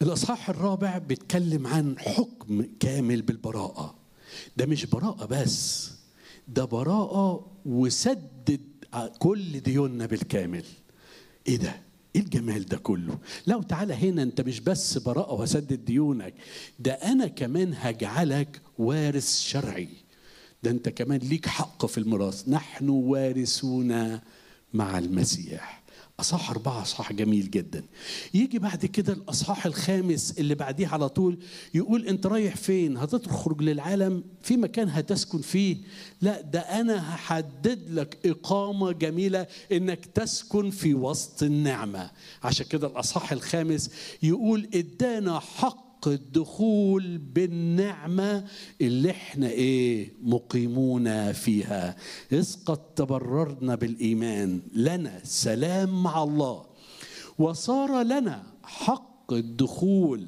الأصحاح الرابع بيتكلم عن حكم كامل بالبراءة ده مش براءة بس ده براءة وسدد كل ديوننا بالكامل ايه ده ايه الجمال ده كله لو تعالى هنا انت مش بس براءة وهسدد ديونك ده انا كمان هجعلك وارث شرعي ده انت كمان ليك حق في الميراث نحن وارثون مع المسيح أصحاح أربعة أصحاح جميل جدا يجي بعد كده الأصحاح الخامس اللي بعديه على طول يقول أنت رايح فين هتخرج للعالم في مكان هتسكن فيه لا ده أنا هحدد لك إقامة جميلة إنك تسكن في وسط النعمة عشان كده الأصحاح الخامس يقول إدانا حق حق الدخول بالنعمة اللي احنا ايه مقيمون فيها إذ قد تبررنا بالإيمان لنا سلام مع الله وصار لنا حق الدخول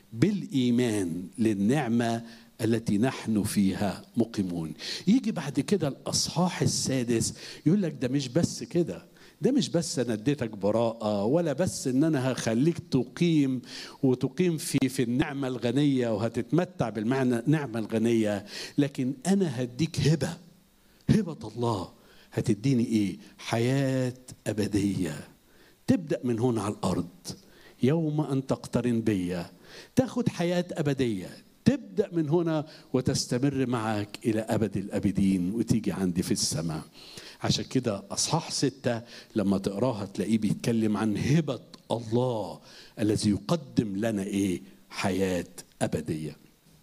بالإيمان للنعمة التي نحن فيها مقيمون يجي بعد كده الأصحاح السادس يقول لك ده مش بس كده ده مش بس انا اديتك براءه ولا بس ان انا هخليك تقيم وتقيم في في النعمه الغنيه وهتتمتع بالمعنى النعمه الغنيه لكن انا هديك هبه هبه الله هتديني ايه حياه ابديه تبدا من هنا على الارض يوم ان تقترن بي تاخد حياه ابديه تبدا من هنا وتستمر معك الى ابد الابدين وتيجي عندي في السماء عشان كده اصحاح ستة لما تقراها تلاقيه بيتكلم عن هبة الله الذي يقدم لنا ايه حياة أبدية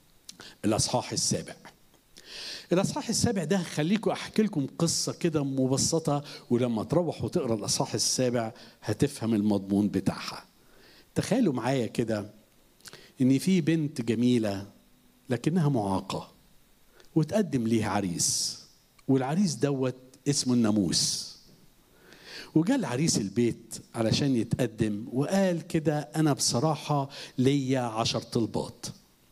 الأصحاح السابع الأصحاح السابع ده خليكم أحكي لكم قصة كده مبسطة ولما تروحوا تقرا الأصحاح السابع هتفهم المضمون بتاعها تخيلوا معايا كده إن في بنت جميلة لكنها معاقة وتقدم ليها عريس والعريس دوت اسمه الناموس وجاء العريس البيت علشان يتقدم وقال كده أنا بصراحة ليا عشر طلبات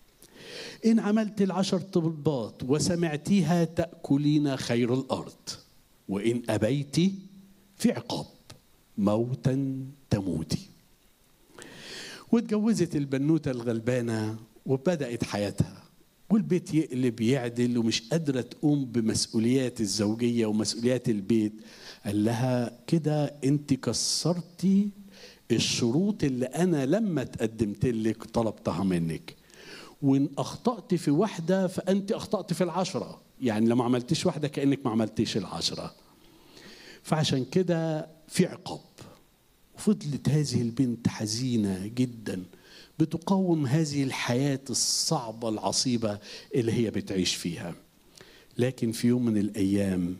إن عملت العشر طلبات وسمعتيها تأكلين خير الأرض وإن أبيت في عقاب موتا تموتي واتجوزت البنوتة الغلبانة وبدأت حياتها والبيت يقلب يعدل ومش قادرة تقوم بمسؤوليات الزوجية ومسؤوليات البيت قال لها كده انت كسرتي الشروط اللي انا لما تقدمت لك طلبتها منك وان اخطأت في واحدة فانت اخطأت في العشرة يعني لما عملتيش واحدة كأنك ما عملتيش العشرة فعشان كده في عقاب وفضلت هذه البنت حزينة جداً بتقاوم هذه الحياة الصعبة العصيبة اللي هي بتعيش فيها لكن في يوم من الأيام